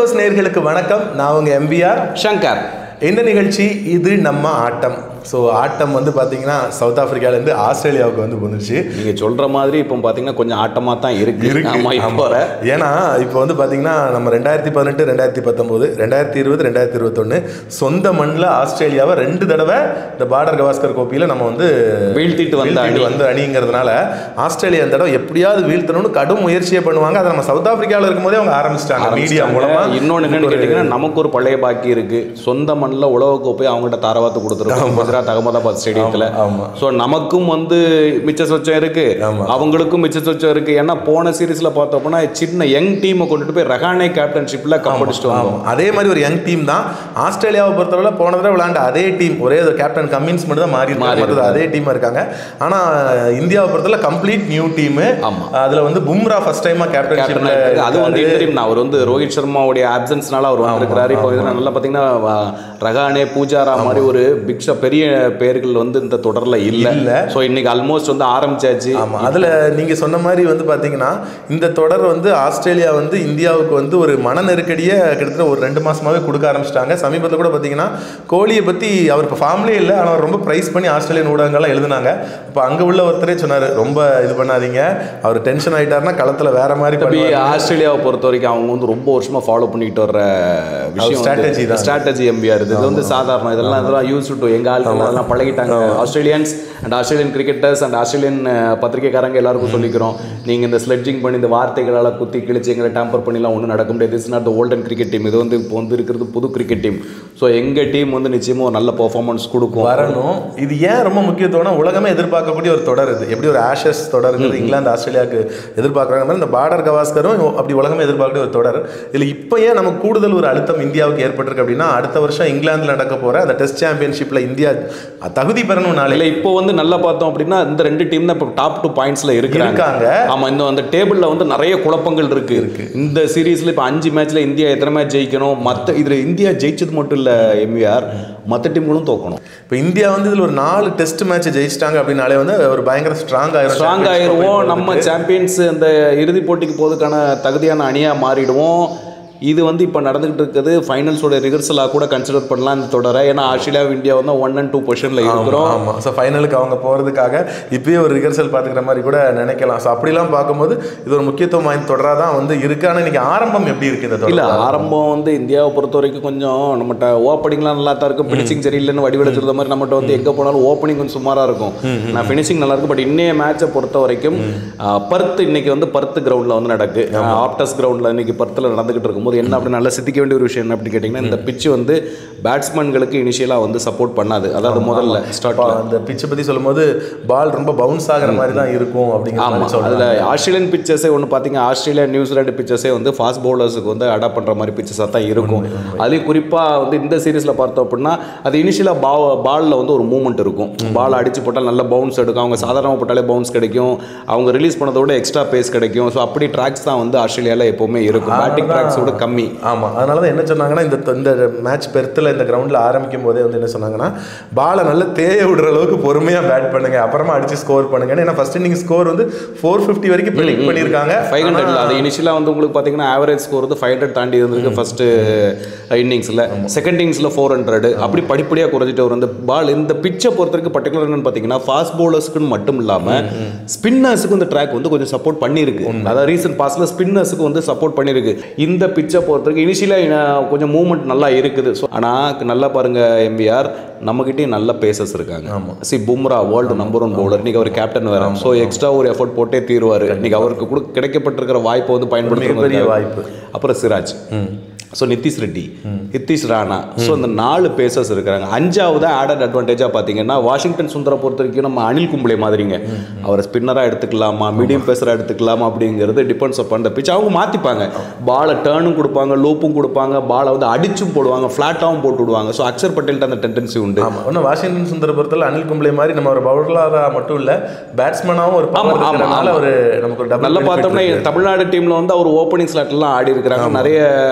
Sports நேயர்களுக்கு வணக்கம் நான் உங்க எம்பிஆர் ஷங்கர் இந்த நிகழ்ச்சி இது நம்ம ஆட்டம் ஸோ ஆட்டம் வந்து பார்த்தீங்கன்னா சவுத் ஆப்பிரிக்காலேருந்து ஆஸ்திரேலியாவுக்கு வந்து வந்துருச்சு நீங்க சொல்ற மாதிரி இப்போ பாத்தீங்கன்னா கொஞ்சம் ஆட்டமா தான் இருக்கு ஆமா இப்போ ஆமா. ஏன்னா இப்போ வந்து பார்த்தீங்கன்னா நம்ம ரெண்டாயிரத்தி பதினெட்டு ரெண்டாயிரத்தி பத்தொம்போது ரெண்டாயிரத்தி இருபது ரெண்டாயிரத்தி இருபத்தொன்று சொந்த மண்ணில் ஆஸ்திரேலியாவை ரெண்டு தடவை இந்த பார்டர் கவாஸ்கர் கோப்பையில் நம்ம வந்து வீழ்த்திட்டு வந்த அணி வீழ்த்திட்டு வந்த அணிங்கிறதுனால ஆஸ்திரேலியா இந்த தடவை எப்படியாவது வீழ்த்தணும்னு கடும் முயற்சியை பண்ணுவாங்க அதை நம்ம சவுத் ஆப்பிரிக்காவில் இருக்கும்போதே அவங்க ஆரம்பிச்சிட்டாங்க மீடியா மூலமா இன்னொன்னு என்னன்னு கேட்டீங்கன்னா நமக்கு ஒரு பழைய பாக்கி இருக்கு சொந்த மண்ணில் உலக கோப்பை அவங்ககிட்ட தாரவாத்து கொடுத்துருக்கோம் குஜராத் அகமதாபாத் ஸ்டேடியத்துல ஆமா. ஸோ நமக்கும் வந்து மிச்ச சொச்சம் இருக்கு ஆமா. அவங்களுக்கும் மிச்ச சொச்சம் இருக்கு ஏன்னா போன சீரீஸ்ல பார்த்தோம்னா சின்ன யங் டீமை கொண்டுட்டு போய் ரஹானே கேப்டன்ஷிப்ல கப் அடிச்சுட்டு வந்தோம் ஆமா. அதே மாதிரி ஒரு யங் டீம் தான் ஆஸ்திரேலியாவை பொறுத்தவரை போன தடவை விளையாண்ட அதே டீம் ஒரே ஒரு கேப்டன் கம்மின்ஸ் மட்டும் தான் மாறி இருக்காங்க மாறி மற்றது அதே டீம் இருக்காங்க ஆனா இந்தியாவை பொறுத்தவரை கம்ப்ளீட் நியூ டீம் ஆமா. அதுல வந்து பும்ரா ஃபர்ஸ்ட் டைமா கேப்டன் கேப்டன்ஷிப்ல அது வந்து interim தான் அவர் வந்து ரோஹித் சர்மாவுடைய ஆப்சன்ஸ்னால அவர் வந்திருக்கிறாரு இப்போ இதில் நல்லா பார்த்தீங்கன்னா வ- ரஹானே பூஜாரா மாதிரி ஒரு பிக்ஷா பெரிய பேர்கள் வந்து இந்த தொடர்ல இல்ல இல்ல. ஸோ இன்னைக்கு ஆல்மோஸ்ட் வந்து ஆரம்பிச்சாச்சு ஆமா அதுல நீங்க சொன்ன மாதிரி வந்து பாத்தீங்கன்னா இந்த தொடர் வந்து ஆஸ்திரேலியா வந்து இந்தியாவுக்கு வந்து ஒரு மன நெருக்கடியை கிட்டத்தட்ட ஒரு ரெண்டு மாசமாவே கொடுக்க ஆரம்பிச்சிட்டாங்க சமீபத்தில் கூட பாத்தீங்கன்னா கோலியை பத்தி அவர் இப்போ ஃபார்ம்லேயே இல்லை ஆனால் அவர் ரொம்ப ப்ரைஸ் பண்ணி ஆஸ்திரேலியன் ஊடகங்கள்லாம் எழுதுனாங்க இப்போ அங்க உள்ள ஒருத்தரே சொன்னாரு ரொம்ப இது பண்ணாதீங்க அவர் டென்ஷன் ஆயிட்டாருன்னா களத்துல வேற மாதிரி தம்பி பண்ணுவாரு. ஆஸ்திரேலியாவை பொறுத்த வரைக்கும் அவங்க வந்து ரொம்ப வருஷமா ஃபாலோ பண்ணிட்டு வர்ற விஷயம் strategy தான். ஸ்ட்ராட்டஜி எம்பிஆர் இது இது வந்து சாதாரணம் இதெல்லாம் இதெல்லாம் யூஸ் டு எங்க ஆட்கள் அதெல்லாம் பழகிட்டாங்க Australians and Australian cricketers and Australian பத்திரிகைக்காரங்க எல்லாருக்கும் சொல்லிக்கிறோம் நீங்க இந்த ஸ்லெட்ஜிங் பண்ணி இந்த வார்த்தைகளால குத்தி கிழிச்சு எங்களை டேம்பர் பண்ணிலாம் ஒன்றும் நடக்க முடியாது is not the olden cricket team இது வந்து இப்போ வந்து இருக்கிறது புது கிரிக்கெட் டீம் ஸோ எங்க டீம் வந்து நிச்சயமா ஒரு நல்ல பெர்ஃபார்மன்ஸ் கொடுக்கும் வரணும் இது ஏன் ரொம்ப முக்கியத்துவம்னா உலகமே எதிர்பார்க்கக்கூடிய ஒரு தொடர் இது எப்படி ஒரு ஆஷஸ் தொடருங்கிறது இங்கிலாந்து ஆஸ்திரேலியாவுக்கு எதிர்பார்க்குறாங்க மாதிரி இந்த பார்டர் கவாஸ்கரும் அப்படி உலகமே எதிர்பார்க்கக்கூடிய ஒரு தொடர் இதில் இப்போ ஏன் நமக்கு கூடுதல் ஒரு அழுத்தம் இந்தியாவுக்கு ஏற்பட்டிருக்கு அப்படின்னா அடுத்த வருஷம் இங்கிலாந்தில் நடக்க போகிற அந்த டெஸ்ட் சாம்பியன்ஷிப்பில் இந்தியா தகுதி பெறணும் நாளையில இல்ல இப்போ வந்து நல்லா பார்த்தோம் அப்படின்னா இந்த ரெண்டு டீம் தான் இப்போ டாப் டூ பாயிண்ட்ஸ்ல இருக்கிறாங்க இருக்காங்க ஆமா இந்த அந்த டேபிள்ல வந்து நிறைய குழப்பங்கள் இருக்கு இந்த சீரீஸ்ல இப்போ அஞ்சு மேட்ச்ல இந்தியா எத்தனை மேட்ச் ஜெயிக்கணும் மத்த இதுல இந்தியா ஜெயிச்சது மட்டும் இல்ல எம்விஆர் மத்த டீம்களும் தோக்கணும் இப்போ இந்தியா வந்து இதில் ஒரு நாலு டெஸ்ட் மேட்ச் ஜெயிச்சிட்டாங்க அப்படின்னாலே வந்து ஒரு பயங்கர ஸ்ட்ராங் ஆயிரும் ஸ்ட்ராங் ஆயிருவோம் நம்ம சாம்பியன்ஸ் அந்த இறுதிப் போட்டிக்கு போவதுக்கான தகுதியான அணியா மாறிடுவோம் இது வந்து இப்போ நடந்துகிட்டு இருக்குது ஃபைனல்ஸோட ரிஹர்சலாக கூட கன்சிடர் பண்ணலாம் இந்த தொடரை ஏன்னா ஆஸ்திரேலியா இந்தியா வந்து ஒன் அண்ட் டூ பொசிஷனில் இருக்கிறோம் ஆமாம் ஸோ ஃபைனலுக்கு அவங்க போகிறதுக்காக இப்பயே ஒரு ரிஹர்சல் பார்த்துக்கிற மாதிரி கூட நினைக்கலாம் ஸோ அப்படிலாம் பார்க்கும்போது இது ஒரு முக்கியத்துவம் வாய்ந்த தொடராக தான் வந்து இருக்கு ஆனால் இன்னைக்கு ஆரம்பம் எப்படி இருக்கு இந்த இல்ல தொடர் ஆரம்பம் வந்து இந்தியாவை பொறுத்த வரைக்கும் கொஞ்சம் நம்மகிட்ட ஓப்பனிங்லாம் நல்லா தான் இருக்கும் ஃபினிஷிங் சரியில்லைன்னு வடிவெளி சொல்ற மாதிரி நம்மகிட்ட வந்து எங்க போனாலும் ஓப்பனிங் கொஞ்சம் சுமாரா இருக்கும் நான் ஃபினிஷிங் நல்லா இருக்கும் பட் இன்னைய மேட்சை பொறுத்த வரைக்கும் ஆஹ், பர்த் இன்னைக்கு வந்து பர்த் கிரவுண்ட்ல வந்து நடக்கு ஆப்டஸ் கிரவுண்ட்ல இன்னைக்கு பர்த்தில் நடந்துகிட்டு இருக்கும்போது என்ன அப்படி நல்லா சித்திக்க வேண்டிய ஒரு விஷயம் என்ன அப்படின்னு கேட்டிங்கன்னா இந்த பிட்ச் வந்து பேட்ஸ்மேன்களுக்கு இனிஷியலாக வந்து சப்போர்ட் பண்ணாது அதாவது முதல்ல ஸ்டார்ட்ல அந்த பிச்சை பற்றி சொல்லும்போது பால் ரொம்ப பவுன்ஸ் ஆகிற மாதிரி தான் இருக்கும் அப்படிங்கிற ஆமாம் மாதிரி சொல்றாங்க அதில் ஆஸ்திரேலியன் பிச்சர்ஸே ஒன்று பார்த்தீங்க ஆஸ்திரேலியா நியூசிலாந்து பிச்சர்ஸே வந்து ஃபாஸ்ட் பவுலர்ஸுக்கு வந்து அடாப்ட் பண்ணுற மாதிரி பிச்சர்ஸாக தான் இருக்கும் அதுலேயும் குறிப்பாக வந்து இந்த சீரீஸில் பார்த்தோம் அப்படின்னா அது இனிஷியலாக பா பாலில் வந்து ஒரு மூவ்மெண்ட் இருக்கும் பால் அடிச்சு போட்டால் நல்ல பவுன்ஸ் எடுக்கும் அவங்க சாதாரணமாக போட்டாலே பவுன்ஸ் கிடைக்கும் அவங்க ரிலீஸ் பண்ணதோட எக்ஸ்ட்ரா பேஸ் கிடைக்கும் ஸோ அப்படி ட்ராக்ஸ் தான் வந்து ஆஸ்திரேலியாவில் எப்போவுமே இருக்கும் பேட்டிங் ட்ராக்ஸோட கம்மி ஆமாம் அதனால தான் என்ன சொன்னாங்கன்னா இந்த இந்த மேட்ச் பெர்த்தில் இந்த கிரவுண்டில் ஆரம்பிக்கும் போதே வந்து என்ன சொன்னாங்கன்னா பாலை நல்லா தேய விடுற அளவுக்கு பொறுமையாக பேட் பண்ணுங்க அப்புறமா அடிச்சு ஸ்கோர் பண்ணுங்க ஏன்னா ஃபர்ஸ்ட் இன்னிங் ஸ்கோர் வந்து ஃபோர் ஃபிஃப்டி வரைக்கும் ப்ரெடிக்ட் பண்ணியிருக்காங்க ஃபைவ் ஹண்ட்ரட்ல அது இனிஷியலாக வந்து உங்களுக்கு பார்த்தீங்கன்னா ஆவரேஜ் ஸ்கோர் வந்து ஃபைவ் ஹண்ட்ரட் தாண்டி இருந்திருக்கு ஃபர்ஸ்ட் இன்னிங்ஸில் செகண்ட் இன்னிங்ஸில் ஃபோர் ஹண்ட்ரட் அப்படி படிப்படியாக குறைஞ்சிட்டு வரும் இந்த பால் இந்த பிச்சை பொறுத்த வரைக்கும் பர்டிகுலர் என்னன்னு பார்த்தீங்கன்னா ஃபாஸ்ட் பவுலர்ஸ்க்குன்னு மட்டும் இல்லாமல் ஸ்பின்னர்ஸுக்கு இந்த ட்ராக் வந்து கொஞ்சம் சப்போர்ட் பண்ணியிருக்கு அதாவது ரீசன்ட் பாஸ்ல ஸ்பின்னர்ஸுக்கு வந்து சப்போர்ட் பண்ணியிருக்கு இந்த பிச்சை பொறுத்த வரைக்கும் இனிஷியலாக கொஞ்சம் மூவ்மெண்ட் நல்லா இருக்குது ஸோ ஆனால் நல்லா பாருங்க எம்பிஆர் நம்மகிட்டயும் நல்ல பேசஸ் இருக்காங்க சி Bumrah world number one bowler இன்னைக்கு அவர் கேப்டன் வேற ஸோ எக்ஸ்ட்ரா ஒரு எஃபோர்ட் போட்டே தீருவார் இன்னைக்கு அவருக்கு கூட கிடைக்கப்பட்டிருக்கிற வாய்ப்பை வந்து மிகப்பெரிய பயன்படுத்த வாய்ப்பு அப்புறம் சிராஜ் ஸோ நிதிஷ் ரெட்டி நிதிஷ் ராணா ஸோ இந்த நாலு பேசர்ஸ் இருக்கிறாங்க அஞ்சாவது ஆடட் அட்வான்டேஜாக பார்த்தீங்கன்னா வாஷிங்டன் சுந்தரை பொறுத்த வரைக்கும் நம்ம அனில் கும்ப்ளே மாதிரிங்க அவரை ஸ்பின்னராக எடுத்துக்கலாமா மீடியம் பேசராக எடுத்துக்கலாமா அப்படிங்கிறது டிபெண்ட்ஸ் அப்பான் த பிச் அவங்க மாற்றிப்பாங்க பாலை டேர்னும் கொடுப்பாங்க லூப்பும் கொடுப்பாங்க பாலை வந்து அடிச்சும் போடுவாங்க ஃப்ளாட்டாகவும் போட்டு விடுவாங்க ஸோ அக்ஷர் பட்டேல்கிட்ட அந்த டெண்டன்சி உண்டு ஆமா ஒன்றும் வாஷிங்டன் சுந்தர பொறுத்தல அனில் கும்ப்ளே மாதிரி நம்ம ஒரு பவுலராக மட்டும் இல்ல பேட்ஸ்மேனாகவும் ஒரு ஆமா, power ஆமா, இருக்கிறனால ஆமா. ஒரு நமக்கு ஒரு டபுள் நல்லா பார்த்தோம்னா தமிழ்நாடு டீம்ல வந்து அவர் ஓப்பனிங் ஸ்லாட்லாம் ஆடி இருக்கிறாங்க நிறைய ச-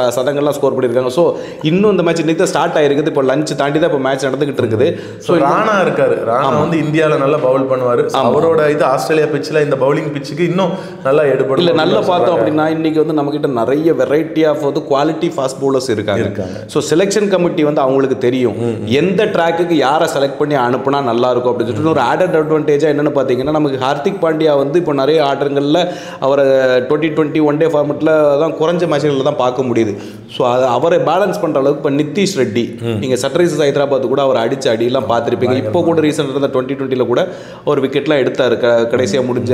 ச சதங்கள்லாம் ஸ்கோர் பண்ணியிருக்காங்க ஸோ இன்னும் இந்த மேட்ச் இன்னைக்கு தான் ஸ்டார்ட் ஆயிருக்குது இப்போ லஞ்ச் தாண்டி தான் இப்போ மேட்ச் நடந்துகிட்டு இருக்குது ஸோ ஸோ ராணா இருக்காரு ராணா வந்து இந்தியாவில் நல்லா பவுல் பண்ணுவார் அவரோட இது ஆஸ்திரேலியா பிச்சில் இந்த பவுலிங் பிச்சுக்கு இன்னும் நல்லா எடுபடும் இல்ல நல்லா பார்த்தோம் அப்படின்னா இன்னைக்கு வந்து நம்ம கிட்ட நிறைய வெரைட்டி ஆஃப் வந்து குவாலிட்டி ஃபாஸ்ட் bowlers இருக்காங்க இருக்காங்க. ஸோ செலெக்ஷன் கமிட்டி வந்து அவங்களுக்கு தெரியும் எந்த ட்ராக்குக்கு யாரை செலக்ட் பண்ணி அனுப்புனா நல்லா இருக்கும் அப்படின்னு சொல்லிட்டு ஒரு ஆடட் அட்வான்டேஜா என்னன்னு பார்த்தீங்கன்னா நமக்கு ஹார்திக் பாண்டியா வந்து இப்போ நிறைய ஆட்டங்களில் அவரை டுவெண்ட்டி டுவெண்ட்டி ஒன் டே ஃபார்மெட்டில் தான் குறைஞ்ச மேட்ச்களில் தான் பார்க்க முடியுது ஸோ அதை அவரை பேலன்ஸ் பண்ற அளவுக்கு இப்போ நிதிஷ் ரெட்டி நீங்க சன்ரைசர்ஸ் ஹைதராபாத் கூட அவர் அடிச்ச அடியெல்லாம் பார்த்துருப்பீங்க இப்போ கூட ரீசெண்ட் இருந்த டுவெண்ட்டி டுவெண்ட்டியில் கூட ஒரு விக்கெட்லாம் எடுத்தாரு க கடைசியாக முடிஞ்ச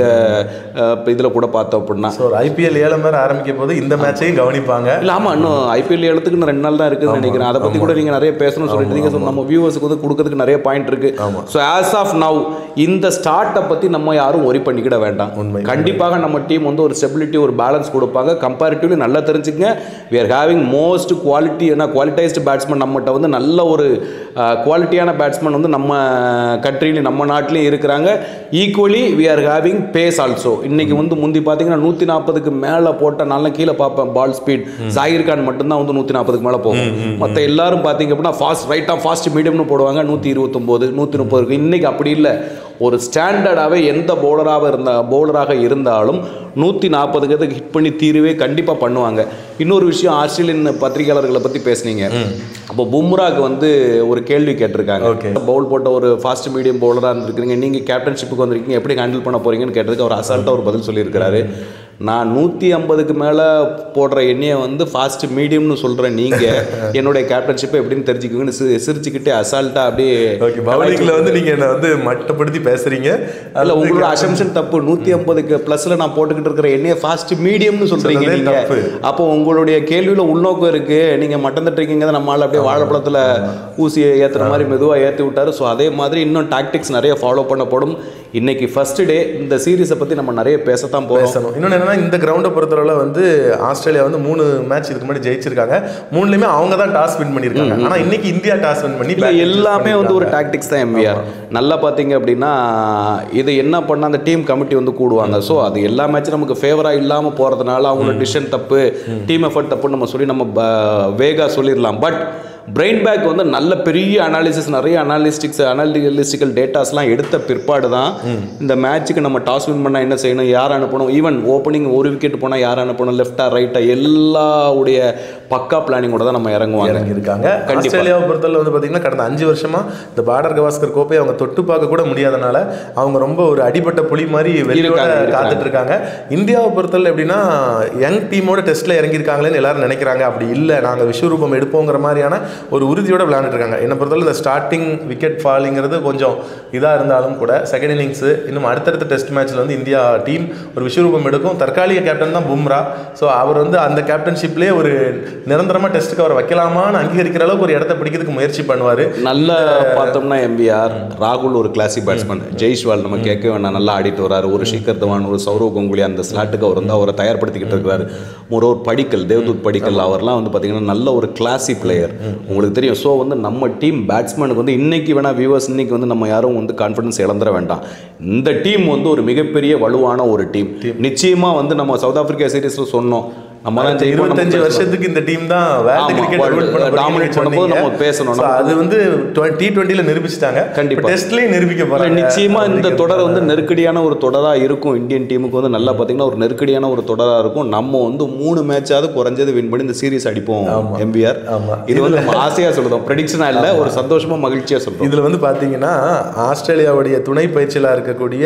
இதில் கூட பார்த்தோம் அப்படின்னா ஸோ ஒரு ஐபிஎல் ஏழம் பேர் ஆரம்பிக்க போது இந்த மேட்சையும் கவனிப்பாங்க இல்ல ஆமா இன்னும் ஐபிஎல் எழுத்துக்கு இன்னும் ரெண்டு நாள் தான் இருக்குன்னு நினைக்கிறேன் அதை பத்தி கூட நீங்க நிறைய பேசணும்னு சொல்லிட்டு நீங்க சொன்ன நம்ம வியூவர்ஸ்க்கு வந்து கொடுக்கறதுக்கு நிறைய பாயிண்ட் இருக்கு ஸோ ஆஸ் ஆஃப் நவ் இந்த ஸ்டார்ட்டை பத்தி நம்ம யாரும் ஒரி பண்ணிக்கிட வேண்டாம் உண்மை. கண்டிப்பாக நம்ம டீம் வந்து ஒரு ஸ்டெபிலிட்டி ஒரு பேலன்ஸ் கொடுப்பாங்க கம்பேரிட்டிவ்லி நல்லா தெரிஞ்சுக்கங்க we are having most quality ஏன்னா குவாலிட்டைஸ்டு பேட்ஸ்மேன் நம்மகிட்ட வந்து நல்ல ஒரு குவாலிட்டியான பேட்ஸ்மேன் வந்து நம்ம கண்ட்ரிலையும் நம்ம நாட்டிலையும் இருக்கிறாங்க equally we are having pace also இன்னைக்கு வந்து முந்தி பார்த்தீங்கன்னா நூற்றி நாற்பதுக்கு மேலே போட்ட நல்லா கீழே பார்ப்பேன் பால் ஸ்பீட் ஜாகிர் கான் மட்டும்தான் வந்து நூற்றி நாற்பதுக்கு மேலே போகும் மற்ற எல்லாரும் பார்த்தீங்க அப்படின்னா ஃபாஸ்ட் ரைட்டாக ஃபாஸ்ட் மீடியம்னு போடுவாங்க நூற்றி இருபத்தொம்போது நூற்றி முப்பது இருக்கு இன்னைக்கு அப்படி இல்லை ஒரு ஸ்டாண்டர்டாகவே எந்த பவுலராக இருந்த பவுலராக இருந்தாலும் நூற்றி நாற்பதுக்கு ஹிட் பண்ணி தீருவே கண்டிப்பாக பண்ணுவாங்க இன்னொரு விஷயம் ஆஸ்திரேலியன் பத்திரிகையாளர்களை பற்றி பேசுனீங்க அப்போ பும்ராக்கு வந்து ஒரு கேள்வி கேட்டிருக்காங்க Okay. பவுல் போட்ட ஒரு ஃபாஸ்ட் மீடியம் பவுலராக இருந்திருக்கீங்க நீங்கள் கேப்டன்ஷிப்புக்கு வந்திருக்கீங்க எப்படி ஹேண்டில் பண்ண போறீங்கன்னு கேட்டதுக்கு அவர் அசால்ட்டாக ஒரு பதில் சொல்லியிருக்கிறாரு நான் நூற்றி ஐம்பதுக்கு மேலே போடுற எண்ணெயை வந்து ஃபாஸ்ட் மீடியம்னு சொல்கிறேன் நீங்கள் என்னுடைய கேப்டன்ஷிப்பை எப்படின்னு தெரிஞ்சுக்குங்கன்னு சி சிரிச்சுக்கிட்டே அசால்ட்டாக அப்படியே ஓகே பவுலிங்ல வந்து நீங்க என்ன வந்து மட்டப்படுத்தி பேசுறீங்க அல்ல உங்களோட அசம்ஷன் தப்பு நூற்றி ஐம்பதுக்கு ப்ளஸில் நான் போட்டுக்கிட்டு இருக்கிற எண்ணெயை ஃபாஸ்ட் மீடியம்னு சொல்கிறீங்க சொன்னதே நீங்கள் தப்பு. அப்போ உங்களுடைய கேள்வியில் உள்நோக்கம் இருக்குது நீங்கள் மட்டம் தட்டுறீங்க நம்மளால் அப்படியே வாழைப்பழத்தில் ஊசியை ஏற்றுற மாதிரி மெதுவாக ஏற்றி விட்டாரு ஸோ அதே மாதிரி இன்னும் டாக்டிக்ஸ் நிறைய ஃபாலோ பண்ணப்படும் இன்னைக்கு ஃபர்ஸ்ட் டே இந்த சீரீஸை பற்றி நம்ம நிறைய பேசத்தான் போகிறோம் பேசணும் இன்னொன்று என்னன்னா இந்த கிரவுண்டை பொறுத்தவரை வந்து ஆஸ்திரேலியா வந்து மூணு மேட்ச் இதுக்கு முன்னாடி ஜெயிச்சிருக்காங்க மூணுலையுமே அவங்க தான் டாஸ் வின் பண்ணியிருக்காங்க ஆனா இன்னைக்கு இந்தியா டாஸ் வின் பண்ணி இல்லை batting choose எல்லாமே வந்து ஒரு பண்ணியிருக்காங்க. டாக்டிக்ஸ் தான் எம்பிஆர் நல்லா பார்த்தீங்க அப்படின்னா இது என்ன பண்ண அந்த டீம் கமிட்டி வந்து கூடுவாங்க ஸோ அது எல்லா மேட்சும் நமக்கு ஃபேவராக இல்லாமல் போகிறதுனால அவங்களோட டிசிஷன் தப்பு டீம் எஃபர்ட் தப்புன்னு நம்ம சொல்லி நம்ம வேகா சொல்லிடலாம் பட் பிரெயின் பேக் வந்து நல்ல பெரிய அனாலிசிஸ் நிறைய அனாலிஸ்டிக்ஸ் அனாலிஸ்டிக்கல் டேட்டாஸ்லாம் எடுத்த பிற்பாடு தான் இந்த மேட்ச்சுக்கு நம்ம டாஸ் வின் பண்ணால் என்ன செய்யணும் யார் அனுப்பணும் ஈவன் ஓப்பனிங் ஒரு விக்கெட் போனால் யார் அனுப்பணும் லெஃப்டா ரைட்டா எல்லாவுடைய பக்கா பிளானிங்கோட தான் நம்ம இறங்குவாங்க இறங்கி இருக்காங்க கண்டிப்பா. ஆஸ்திரேலியாவை பொறுத்தவரை வந்து பார்த்தீங்கன்னா கடந்த அஞ்சு வருஷமா இந்த பார்டர் கவாஸ்கர் கோப்பையை அவங்க தொட்டு பார்க்க கூட முடியாதனால அவங்க ரொம்ப ஒரு அடிபட்ட புலி மாதிரி வெளியோட இருக்காங்க, இருக்காங்க. காத்துட்டு இருக்காங்க இந்தியாவை பொறுத்தவரை எப்படின்னா யங் டீமோட டெஸ்ட்ல இறங்கியிருக்காங்களேன்னு எல்லாரும் நினைக்கிறாங்க அப்படி இல்லை நாங்கள் விஸ்வரூபம் எடுப்போங்கிற மாதிரியான ஒரு உறுதியோட விளையாண்டுட்டு இருக்காங்க என்னை பொறுத்தவரை இந்த ஸ்டார்டிங் விக்கெட் ஃபாலிங்கிறது கொஞ்சம் இதாக இருந்தாலும் கூட செகண்ட் இன்னிங்ஸ் இன்னும் அடுத்தடுத்த டெஸ்ட் மேட்ச்ல வந்து இந்தியா டீம் ஒரு விஸ்வரூபம் எடுக்கும் தற்காலிக கேப்டன் தான் பும்ரா ஸோ அவர் வந்து அந்த கேப்டன்ஷிப்லேயே ஒரு நிரந்தரமாக டெஸ்ட்டுக்கு அவர் வைக்கலாமான்னு அங்கீகரிக்கிற அளவுக்கு ஒரு இடத்த பிடிக்கிறதுக்கு முயற்சி பண்ணுவார் நல்ல பார்த்தோம்னா எம்பிஆர் ராகுல் ஒரு கிளாசிக் பேட்ஸ்மேன் ஜெய்ஷ்வால் நம்ம கேட்க வேண்டாம் நல்லா ஆடிட்டு வராரு ஒரு ஷிகர் தவான் ஒரு சௌரவ் கங்குலி அந்த ஸ்லாட்டுக்கு அவர் வந்து அவரை தயார்படுத்திக்கிட்டு இருக்கிறாரு ஒரு ஒரு படிக்கல் தேவ்தூத் படிக்கல் அவர்லாம் வந்து பார்த்தீங்கன்னா நல்ல ஒரு கிளாசி பிளேயர் உங்களுக்கு தெரியும் ஸோ வந்து நம்ம டீம் பேட்ஸ்மேனுக்கு வந்து இன்னைக்கு வேணா வியூவர்ஸ் இன்னைக்கு வந்து நம்ம யாரும் வந்து கான்ஃபிடன்ஸ் இழந்துட வேண்டாம் இந்த டீம் வந்து ஒரு மிகப்பெரிய வலுவான ஒரு டீம் நிச்சயமா வந்து நம்ம சவுத் ஆப்பிரிக்கா சீரீஸ்ல சொன்னோம் நம்ம தான் ஜெயிப்போம், நம்ம இருபத்தஞ்சு பேசலாம். வருஷத்துக்கு இந்த டீம் தான் வேர்ல்டு ஆமா, கிரிக்கெட் world dominate பண்ண dominate பண்ணும்போது நம்ம பேசணும். நம்ம அது வந்து டி டுவெண்ட்டில நிரூபிச்சிட்டாங்க கண்டிப்பா. டெஸ்ட்லயும் நிரூபிக்க இல்ல, போறாங்க நிச்சயமா இந்த அப்படிங்கிறது தொடர் வந்து நெருக்கடியான ஒரு தொடரா இருக்கும் இந்தியன் டீமுக்கு வந்து நல்லா பாத்தீங்கன்னா ஒரு நெருக்கடியான ஒரு தொடரா இருக்கும் நம்ம வந்து மூணு மேட்சாவது குறைஞ்சது வின் பண்ணி இந்த சீரிஸ் அடிப்போம் எம்பிஆர் ஆமா. இது வந்து நம்ம ஆசையா சொல்றோம் ப்ரெடிக்ஷனா இல்ல ஒரு சந்தோஷமா மகிழ்ச்சியா சொல்றோம் இதுல வந்து பாத்தீங்கன்னா ஆஸ்திரேலியாவுடைய துணை பயிற்சியாளர் இருக்கக்கூடிய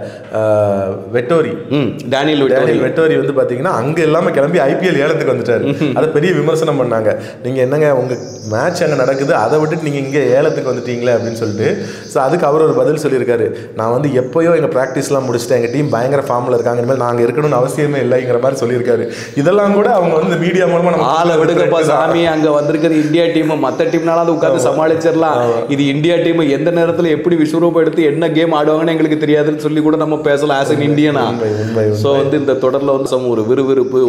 அஹ், வெட்டோரி ம் டேனியல் விட்டோரி டேனியல் வெட்டோரி வந்து பாத்தீங்கன்னா அங்க இல்லாம கிளம்பி ஐபிஎல் ஏலத்துக்கு வந்துட்டாரு அதை பெரிய விமர்சனம் பண்ணாங்க நீங்க என்னங்க உங்க மேட்ச் அங்க நடக்குது அதை விட்டுட்டு நீங்க இங்க ஏலத்துக்கு வந்துட்டீங்களே அப்படின்னு சொல்லிட்டு ஸோ அதுக்கு அவர் ஒரு பதில் சொல்லியிருக்காரு நான் வந்து எப்பயோ எங்க ப்ராக்டிஸ்லாம் முடிச்சிட்டேன் எங்க டீம் பயங்கர ஃபார்ம்ல இருக்காங்க இனிமேல் நாங்க இருக்கணும்னு அவசியமே இல்லைங்கிற மாதிரி சொல்லியிருக்காரு இதெல்லாம் கூட அவங்க வந்து மீடியா மூலமா நம்ம ஆளை விடுங்கப்பா சாமி அங்க வந்திருக்கிறது இந்தியா டீம் மத்த டீம்னால உட்கார்ந்து சமாளிச்சிடலாம் இது இந்தியா டீம் எந்த நேரத்துல எப்படி விஸ்வரூபம் எடுத்து என்ன கேம் ஆடுவாங்கன்னு எங்களுக்கு தெரியாதுன்னு சொல்லி கூட நம்ம பேசலாம் ஆஸ் அன் இந்தியனா உண்மை, உண்மை, ஸோ வந்து இந்த தொடர்ல வந்து some ஒரு விறுவிறுப்பு ஒரு என்டர்டைன்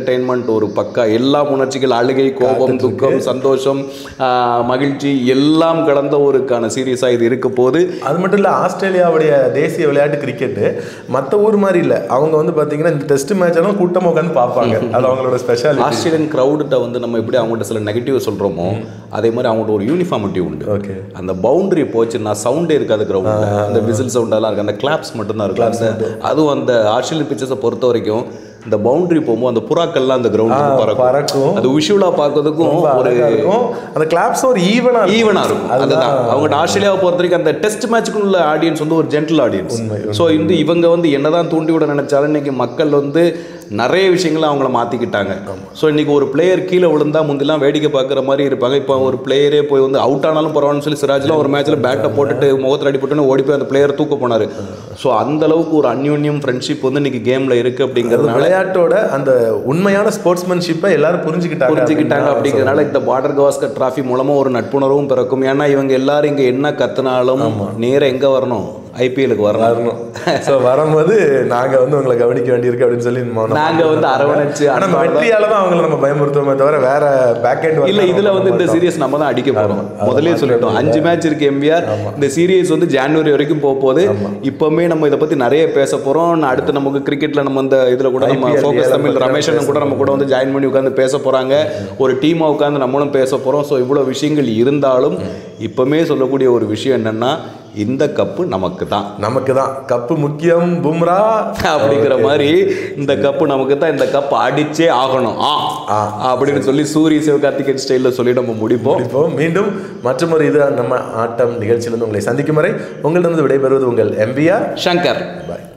என்டர்டெயின்மெண்ட் ஒரு பக்கா எல்லா உணர்ச்சிகள் அழுகை கோபம் துக்கம் சந்தோஷம் ஆஹ், மகிழ்ச்சி எல்லாம் கலந்த ஒருக்கான சீரியஸாக இது இருக்க போது அது மட்டும் இல்லை ஆஸ்திரேலியாவுடைய தேசிய விளையாட்டு கிரிக்கெட்டு மற்ற ஊர் மாதிரி இல்லை அவங்க வந்து பார்த்தீங்கன்னா இந்த டெஸ்ட் மேட்ச் எல்லாம் கூட்டமாக உட்காந்து பார்ப்பாங்க அது அவங்களோட ஸ்பெஷாலிட்டி ஆஸ்திரேலியன் க்ரௌடுகிட்ட வந்து நம்ம எப்படி அவங்கள்ட்ட சில நெகட்டிவ் சொல்கிறோமோ அதே மாதிரி அவங்கள்ட்ட ஒரு யூனிஃபார்மிட்டி உண்டு ஓகே அந்த பவுண்டரி போச்சுன்னா சவுண்டே இருக்காது கிரவுண்டில் அந்த விசில் சவுண்டெல்லாம் இருக்கு அந்த கிளாப்ஸ் மட்டும்தான் இருக்கும் அந்த அதுவும் அந்த ஆஸ்திரேலியன் பிக்சர்ஸை பொறுத்த வரைக்கும் இந்த பவுண்டரி போகும்போது அந்த புறாக்கள்லாம் அந்த கிரவுண்ட் பறக்கும் பறக்கும் அது விஷுவலாக பார்க்கறதுக்கும் ரொம்ப ஒரு அழகா இருக்கும் அந்த கிளாப்ஸ் ஒரு ஈவனா ஈவனா இருக்கும் அதுதான் அவங்க ஆஸ்திரேலியாவை பொறுத்த வரைக்கும் அந்த டெஸ்ட் மேட்ச்க்குள்ள ஆடியன்ஸ் வந்து ஒரு ஜென்டில் ஆடியன்ஸ் ஸோ இந்த இவங்க வந்து என்னதான் தூண்டி விட நினைச்சாலும் இன்னைக்கு மக்கள் வந்து நிறைய விஷயங்களை அவங்கள மாற்றிக்கிட்டாங்க ஸோ இன்னைக்கு ஒரு பிளேயர் கீழே விழுந்தா முந்திலாம் வேடிக்கை பார்க்குற மாதிரி இருப்பாங்க இப்போ ஒரு பிளேயரே போய் வந்து அவுட் ஆனாலும் பரவாயில்லன்னு சொல்லி சிராஜ்லாம் ஒரு மேட்ச்சில் பேட்டை போட்டுட்டு முகத்தில் அடி போட்டுன்னு ஓடி போய் அந்த பிளேயர் தூக்க போனார் ஸோ அந்த அளவுக்கு ஒரு அந்யோன்யம் ஃப்ரெண்ட்ஷிப் வந்து இன்னைக்கு கேமில் இருக்குது அப்படிங்கிறதுனால விளையாட்டோட அந்த உண்மையான ஸ்போர்ட்ஸ்மேன்ஷிப்பை எல்லாரும் புரிஞ்சுக்கிட்டாங்க புரிஞ்சுக்கிட்டாங்க அப்படிங்கிறதுனால இந்த பார்டர் கவாஸ்கர் டிராஃபி மூலமா ஒரு நட்புணர்வும் பிறக்கும் ஏன்னா இவங்க எல்லாரும் இங்க என்ன கத்துனாலும் நேரா எங்க வரணும் ஐபிஎலுக்கு வரணும் வரணும் ஸோ வரும்போது நாங்க வந்து உங்களை கவனிக்க வேண்டியிருக்கு அப்படின்னு சொல்லி மௌனம். நாங்க வந்து அரவணைச்சு ஆனா நம்ம அன்பால- வெற்றியால தான் அவங்கள நம்ம பயமுறுத்துவோமே தவிர வேற பேக் எண்ட் இல்ல இதுல வந்து இந்த சீரியஸ் நம்ம தான் அடிக்க போறோம் முதல்லயே சொல்லிட்டோம் அஞ்சு மேட்ச் இருக்கு எம்பிஆர் இந்த சீரியஸ் வந்து ஜனவரி வரைக்கும் போக போகுது இப்பவுமே நம்ம இதை பத்தி நிறைய பேச போறோம் நான் அடுத்து நமக்கு கிரிக்கெட்ல நம்ம இந்த இதுல கூட நம்ம IPL ஃபோக்கஸ் அதை தமிழ் பத்தி ரமேஷன் கூட நம்ம கூட வந்து ஜாயின் பண்ணி உட்காந்து பேச போறாங்க ஒரு டீமா உட்காந்து நம்மளும் பேச போறோம் ஸோ இவ்வளவு விஷயங்கள் இருந்தாலும் இப்பவுமே சொல்லக்கூடிய ஒரு விஷயம் என்னன்னா இந்த கப்பு நமக்கு தான் நமக்கு தான் கப்பு முக்கியம் பும்ரா அப்படிங்கிற மாதிரி இந்த கப்பு நமக்கு தான் இந்த கப் அடிச்சே ஆகணும் ஆ ஆ. அப்படின்னு சொல்லி சூரிய சிவகார்த்திகேயன் ஸ்டைலில் சொல்லி நம்ம முடிப்போம் இப்போ மீண்டும் மற்றொரு இது நம்ம ஆட்டம் நிகழ்ச்சியிலிருந்து உங்களை சந்திக்கும் வரை உங்களிடம் விடைபெறுவது உங்கள் எம்பிஆர் சங்கர் பாய்